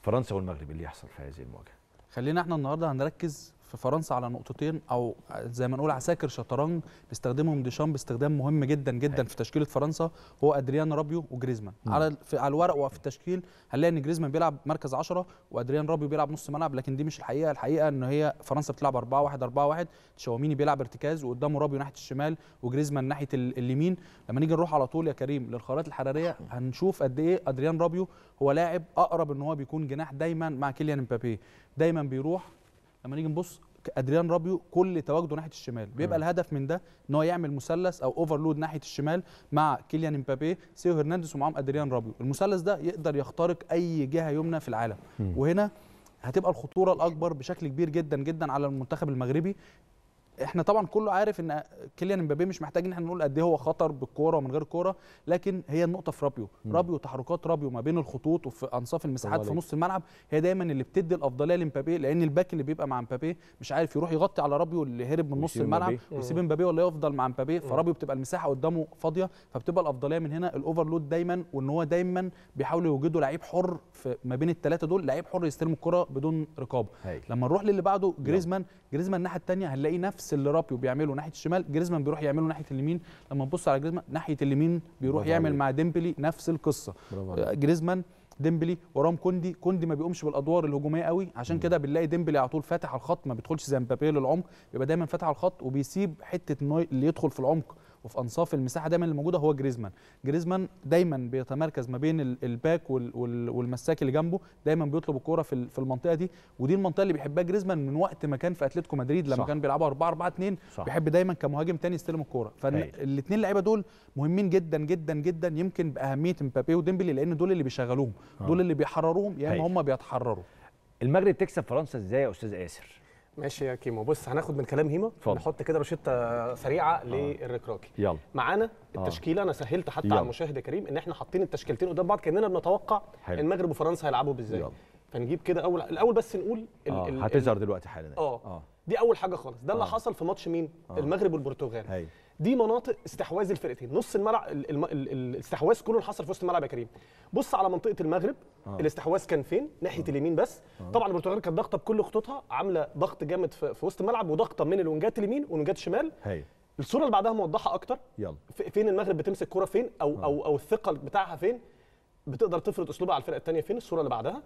فرنسا والمغرب اللي يحصل في هذه المواجهه خلينا احنا النهارده هنركز في فرنسا على نقطتين او زي ما نقول عساكر شطرنج بيستخدمهم ديشام باستخدام مهم جدا جدا في تشكيله فرنسا هو ادريان رابيو وجريزمان على في على الورق وفي التشكيل هنلاقي ان جريزمان بيلعب مركز 10 وادريان رابيو بيلعب نص ملعب لكن دي مش الحقيقه الحقيقه ان هي فرنسا بتلعب 4 1 4 1 تشاوميني بيلعب ارتكاز وقدامه رابيو ناحيه الشمال وجريزمان ناحيه ال- اليمين لما نيجي نروح على طول يا كريم للخرائط الحراريه هنشوف قد ايه ادريان رابيو هو لاعب اقرب ان هو بيكون جناح دايما مع كيليان امبابي دايما بيروح لما نيجي نبص ادريان رابيو كل تواجده ناحيه الشمال بيبقى الهدف من ده ان هو يعمل مثلث او اوفرلود ناحيه الشمال مع كيليان امبابي سيو هرنانديز ومعاهم ادريان رابيو المثلث ده يقدر يخترق اي جهه يمنى في العالم وهنا هتبقى الخطوره الاكبر بشكل كبير جدا جدا على المنتخب المغربي احنا طبعا كله عارف ان كيليان امبابي مش محتاج ان احنا نقول قد ايه هو خطر بالكوره ومن غير كوره لكن هي النقطه في رابيو رابيو تحركات رابيو ما بين الخطوط وفي انصاف المساحات في نص الملعب هي دايما اللي بتدي الافضليه لامبابي لان الباك اللي بيبقى مع امبابي مش عارف يروح يغطي على رابيو اللي هرب من نص ويسيب الملعب مبابي. ويسيب امبابي ولا يفضل مع امبابي فرابيو بتبقى المساحه قدامه فاضيه فبتبقى الافضليه من هنا الاوفرلود دايما وان هو دايما بيحاولوا يوجدوا لعيب حر في ما بين الثلاثه دول لعيب حر يستلم الكره بدون رقابه هايل. لما نروح للي بعده جريزمان جريزمان الناحيه الثانيه هنلاقي نفس اللي رابيو بيعمله ناحيه الشمال جريزمان بيروح يعمله ناحيه اليمين لما نبص على جريزمان ناحيه اليمين بيروح برافو يعمل عليك. مع ديمبلي نفس القصه برافو آه، جريزمان ديمبلي وراهم كوندي كوندي ما بيقومش بالادوار الهجوميه قوي عشان كده بنلاقي ديمبلي على طول فاتح على الخط ما بيدخلش زي مبابي للعمق بيبقى دايما فاتح على الخط وبيسيب حته إن هو اللي يدخل في العمق وفي انصاف المساحه دايما اللي موجوده هو جريزمان جريزمان دايما بيتمركز ما بين ال- الباك وال- وال- والمساك اللي جنبه دايما بيطلب الكوره في ال- في المنطقه دي ودي المنطقه اللي بيحبها جريزمان من وقت ما كان في اتلتيكو مدريد لما صح. كان بيلعبوا 4 4 2 صح. بيحب دايما كمهاجم تاني يستلم الكوره هايل. فالاثنين لعيبه دول مهمين جدا جدا جدا يمكن باهميه مبابي وديمبلي لان دول اللي بيشغلوهم دول اللي بيحرروهم يا هايل. اما هم بيتحرروا المغرب تكسب فرنسا ازاي يا استاذ ياسر ماشي يا كيمو بص هناخد من كلام هيما اتفضل. نحط كده روشته سريعه للركراكي يلا معانا التشكيله انا سهلت حتى يلا. على المشاهد يا كريم ان احنا حاطين التشكيلتين قدام بعض كاننا بنتوقع حلو. المغرب وفرنسا هيلعبوا ازاي يلا. فنجيب كده اول الاول بس نقول ال- آه. ال- هتظهر دلوقتي حالا اه اه دي اول حاجه خالص ده اللي آه. حصل في ماتش مين المغرب والبرتغال هايل دي مناطق استحواذ الفرقتين نص الملعب ال- الم- ال- ال- الاستحواذ كله اللي حصل في وسط الملعب يا كريم بص على منطقه المغرب آه. الاستحواذ كان فين ناحيه اليمين بس طبعا البرتغال كانت ضاغطه بكل خطوطها عامله ضغط جامد في, في وسط الملعب وضغطه من الونجات اليمين والونجات الشمال هايل الصوره اللي بعدها موضحه اكتر يلا ف- فين المغرب بتمسك كرة فين او او او الثقل بتاعها فين بتقدر تفرض اسلوبها على الفرقه الثانيه فين الصوره اللي بعدها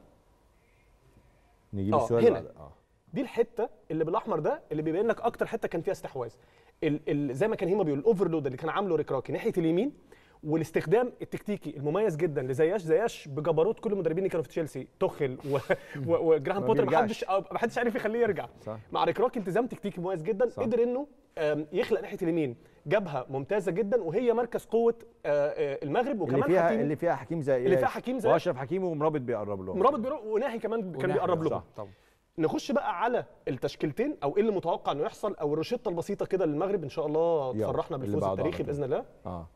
نجيب آه، السؤال هنا. بعد اه دي الحته اللي بالاحمر ده اللي بيبين لك اكتر حته كان فيها استحواذ ال ال زي ما كان هيما بيقول الاوفرلود اللي كان عامله ريكراكي ناحيه اليمين والاستخدام التكتيكي المميز جدا لزياش زياش بجبروت كل المدربين اللي كانوا في تشيلسي توخل و... و... وجراهام ما بوتر ما بيرجعش. حدش آه، ما حدش عارف يخليه يرجع صح. مع ريكراكي التزام تكتيكي مميز جدا صح. قدر انه آم، يخلق ناحيه اليمين جبهه ممتازه جدا وهي مركز قوه آه، آه، المغرب اللي وكمان فيها حكيمي اللي فيها حكيم زي اللي فيها حكيم زياش. واشرف حكيمي ومرابط بيقرب لهم مرابط بيرو وناهي كمان كان وناحية، بيقرب لهم صح. طبعا نخش بقى على التشكيلتين او ايه اللي متوقع انه يحصل او الروشته البسيطه كده للمغرب ان شاء الله يلا، تفرحنا اللي بالفوز بعده التاريخي على طول. باذن الله اه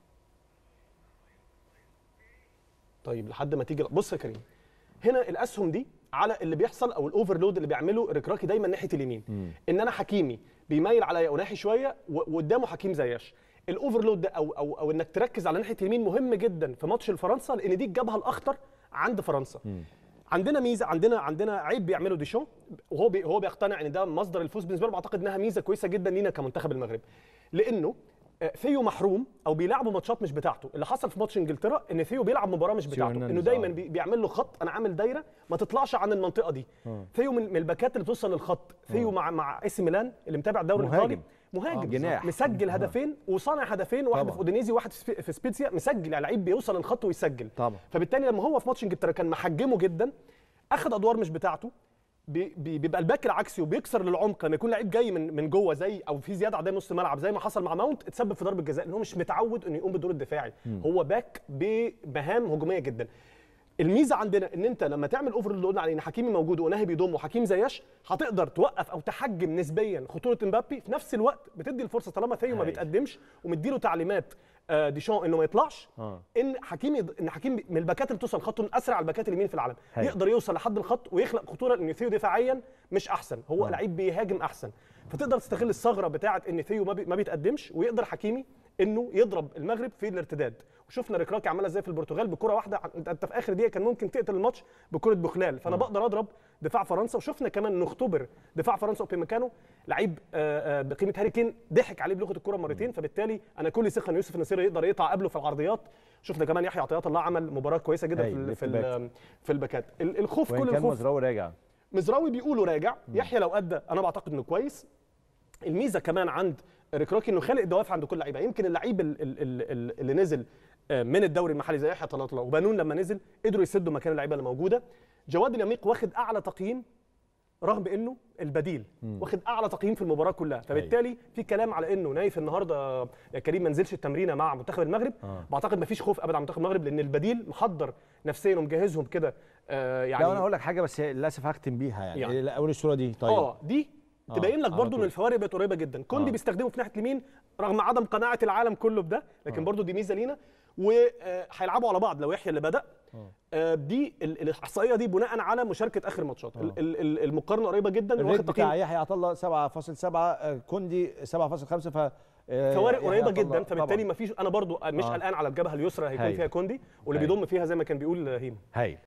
طيب لحد ما تيجي بص يا كريم هنا الاسهم دي على اللي بيحصل او الاوفرلود اللي بيعمله ركراكي دايما ناحيه اليمين ان انا حكيمي بيميل عليا وناحي شويه و- وقدامه حكيم زياش الاوفرلود ده او او او انك تركز على ناحيه اليمين مهم جدا في ماتش الفرنسا لان دي الجبهه الاخطر عند فرنسا عندنا ميزه عندنا عندنا عيب بيعمله ديشون وهو بي هو بيقتنع ان ده مصدر الفوز بالنسبه له بعتقد انها ميزه كويسه جدا لينا كمنتخب المغرب لانه آه، ثيو محروم او بيلعبوا ماتشات مش بتاعته اللي حصل في ماتش انجلترا ان ثيو بيلعب مباراه مش بتاعته هرنانديز، انه دايما آه. بي- بيعمل له خط انا عامل دايره ما تطلعش عن المنطقه دي ثيو من من الباكات اللي بتوصل للخط ثيو مع مع اي سي ميلان اللي متابع الدوري مهاجم. الايطالي مهاجم آه، جناح. مسجل هدفين وصانع هدفين واحد طبعا. في اودينيزي وواحد في سبي- في سبيتسيا مسجل يعني لعيب بيوصل للخط ويسجل طبعا. فبالتالي لما هو في ماتش انجلترا كان محجمه جدا اخذ ادوار مش بتاعته بي- بي- بيبقى الباك العكسي وبيكسر للعمق لما يكون لعيب جاي من من جوه زي او في زياده عدديه نص الملعب زي ما حصل مع ماونت اتسبب في ضربه جزاء لان هو مش متعود انه يقوم بالدور الدفاعي هو باك بمهام هجوميه جدا الميزه عندنا ان انت لما تعمل اوفر اللي قلنا عليه ان حكيمي موجود وناهي بيضم وحكيم زياش هتقدر توقف او تحجم نسبيا خطوره امبابي في نفس الوقت بتدي الفرصه طالما ثيو ما هاي. بيتقدمش ومديله تعليمات آه، ديشان انه ما يطلعش آه. ان حكيمي ان حكيم من الباكات اللي توصل خطه من اسرع الباكات اليمين في العالم هاي. يقدر يوصل لحد الخط ويخلق خطوره لان ثيو دفاعيا مش احسن هو آه. لعيب بيهاجم احسن فتقدر تستغل الثغره بتاعه ان ثيو ما, بي ما بيتقدمش ويقدر حكيمي انه يضرب المغرب في الارتداد وشفنا ركراكي عملها ازاي في البرتغال بكره واحده انت انت في اخر دقيقه كان ممكن تقتل الماتش بكره بوخلال فانا بقدر اضرب دفاع فرنسا وشفنا كمان نختبر دفاع فرنسا وبيمكانو لعيب آه، آه، بقيمه هاري كين ضحك عليه بلغه الكره مرتين فبالتالي انا كل ثقه ان يوسف النصيري يقدر يقطع قبله في العرضيات شفنا كمان يحيى عطيات الله عمل مباراه كويسه جدا في هايل، ال- ليفت في باك. ال- في الباكات ال- الخوف وان كل كان الخوف مزراوي راجع مزراوي بيقولوا راجع يحيى لو ادى انا بعتقد انه كويس الميزه كمان عند ركراكي انه خالق دوافع عند كل لعيبه يمكن اللعيب ال- ال- ال- ال- اللي نزل آه، من الدوري المحلي زي يحيى طلعت وبنون لما نزل قدروا يسدوا مكان اللعيبه اللي موجوده جواد اليميق واخد اعلى تقييم رغم انه البديل واخد اعلى تقييم في المباراه كلها فبالتالي في كلام على انه نايف النهارده يا كريم ما نزلش التمرينه مع منتخب المغرب آه. بعتقد ما فيش خوف ابدا على منتخب المغرب لان البديل محضر نفسيا ومجهزهم كده آه، يعني لا انا هقول لك حاجه بس للاسف هختم بيها يعني, يعني. يعني. لا اول الصوره دي طيب اه دي آه، تبين لك على برضو ان طول. الفوارق بقت قريبه جدا كوندي آه. بيستخدمه في ناحيه اليمين رغم عدم قناعه العالم كله بده لكن برضو دي ميزه لينا وهيلعبوا على بعض لو يحيى اللي بدا آه، دي ال- الاحصائيه دي بناء على مشاركه اخر ماتشات ال- ال- ال- المقارنه قريبه جدا الريت واخد بتاع تقييم يحيى عطا الله 7.7 آه، كوندي 7.5 ف آه، فوارق يحيى قريبه عطا الله جدا فبالتالي طبعاً. ما فيش انا برضو مش آه. قلقان على الجبهه اليسرى هيكون هايل. فيها كوندي واللي هايل. بيضم فيها زي ما كان بيقول هيما هايل